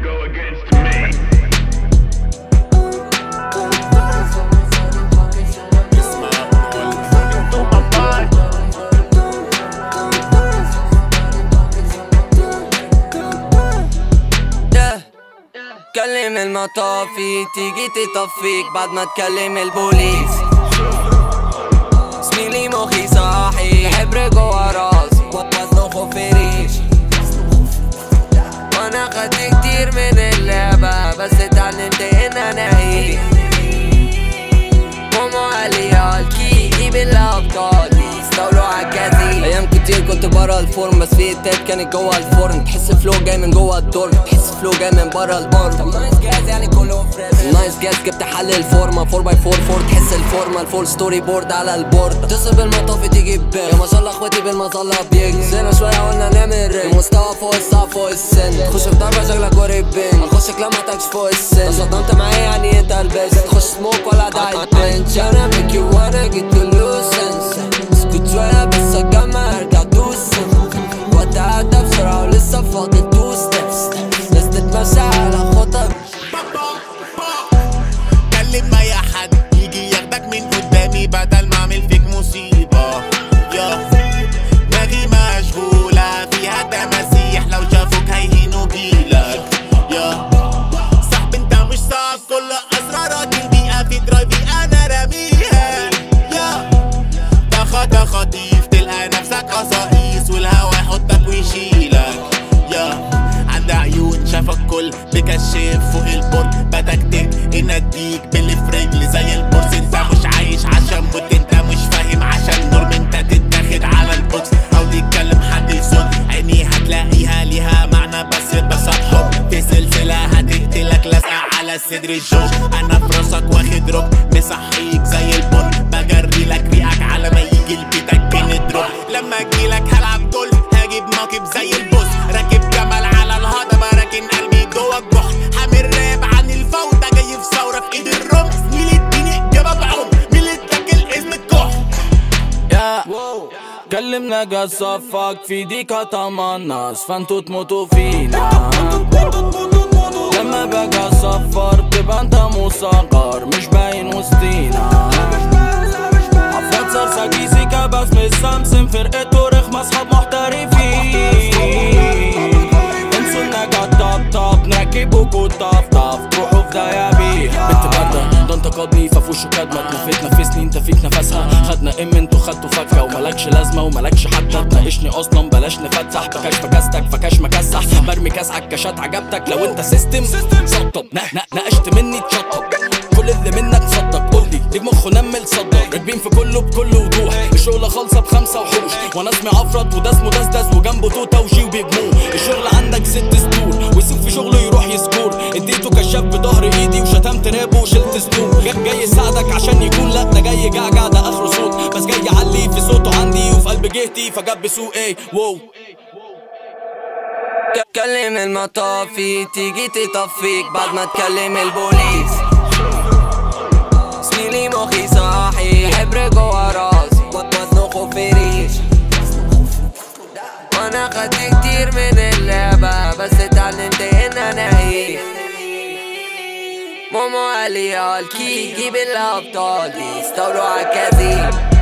go against me. Yeah. كلم المطافي تيجي تطفيك بعد ما تكلم البوليس زميلي مخي صاحي حبر جوا راسي وزنه خوفي ريش وانا خدت كتير من اللعبة بس اتعلمت ان انا اعيش ماما قالي الكي جيب الابطال بيستولوا عالكازين ايام كتير كنت برا الفورم بس في التات كانت جوا الفرن تحس فلو جاي من جوا الدور تحس فلو جاي من برا البورد نايس جاز يعني كلهم فريش نايس جاز جبت حل الفورمه 4 باي 4 4 تحس الفورمه الفول ستوري بورد على البورد تصل بالمطاف تيجي بيك يا ما شاء الله اخواتي بالمظله بيجزينا شويه قلنا نعمل ريك المستوى فوق السقف فوق السن تخش في ضربه شكلك وريب بين هنخشك لما تاكش فوق السن صدمت معايا يعني انت لبست تخش سموك ولا دايت بين tryna make you wanna get to lose sense اسكت شويه بس اجمع ارجع دوس وقت عدى بسرعه ولسه فاضل تو ستيبس بس تتمشى على خطك كلم اي حد يجي ياخدك من قدامي بدل ما اعمل فيك مصيبة يا دماغي مشغولة فيها تماسيح لو شافوك هيهينوا جيلك يا صاحب انت مش صعب كل اسرارك البيئة في درايفي انا راميها يا طخة طخة خطيف تلقى نفسك قصاقيس والهوا يحطك ويشيلك يا عند عيون شافك كل بكشف فوق البرج بتكتك ان اديك باللي في رجلي زي البورس انت مش عايش عشان موت انت مش فاهم عشان نور انت تتاخد على البوكس او تتكلم حد يصد عيني هتلاقيها ليها معنى بس بس حب في سلسلة هتقتلك لازقة على صدر الجوج انا في راسك واخد روك مصحيك زي البن بجري لك ريقك على ما يجي لبيتك بندروب لما اجيلك هلعب جولف هجيب موكب زي البوس راكب جمل على الهضبة راكن قلبي جوه الجحر حامل راب عن الفوضى جاي في ثورة في ايد الرمح زميلي اديني اجابة بعمر مين اللي اتاكل اسم الكحر يا كلمنا جا صفك في ديك طمناس فانتوا تموتوا فينا لما باجي اصفر بتبقى انت مصغر مش باين وسطينا عفرات صرصة كيسي كبس من السمسم فرقته رخمة اصحاب محترفين انسوا النجا طب طب نركبوكوا طف طف تروحوا في دايا بيها بنت باردة ده انتقدني ففوشه كدمة اتنفيت نفسني انت فيك نفسها خدنا ام انتوا خدتوا فكة وملكش لازمة وملكش حتى تناقشني اصلا بلاش نفتح بكاش فكاستك فكاش مكسح برمي كاس عالكاشات عجبتك لو انت سيستم شطب نا- نا- ناقشت مني تشطب كل اللي منك صدق قولي ليه مخه نمل صدق راكبين في كله بكل وضوح الشغلة خالصة بخمسة وحوش وانا اسمي عفرت وده اسمه دزدز وجنبه توتا وجي وبيجموه الشغل عندك ست سطور ويسيب في شغله يروح يسكور اديته كشاف بظهر ايدي وشتمت رابه وشلت سطور جا- جاي يساعدك عشان يكون لا ده جاي جعجع ده اخره صوت بس جاي يعلي في صوته عندي وفي قلب جهتي فجاب بسوق ايه واو كلم المطافي تيجي تطفيك بعد ما تكلم البوليس زميلي مخي صاحي حبر جوا راسي وزنه خوفي ريش وانا خدت كتير من اللعبة بس اتعلمت ان انا اعيش ماما قالي الكي جيب الابطال بيستولوا عالكازين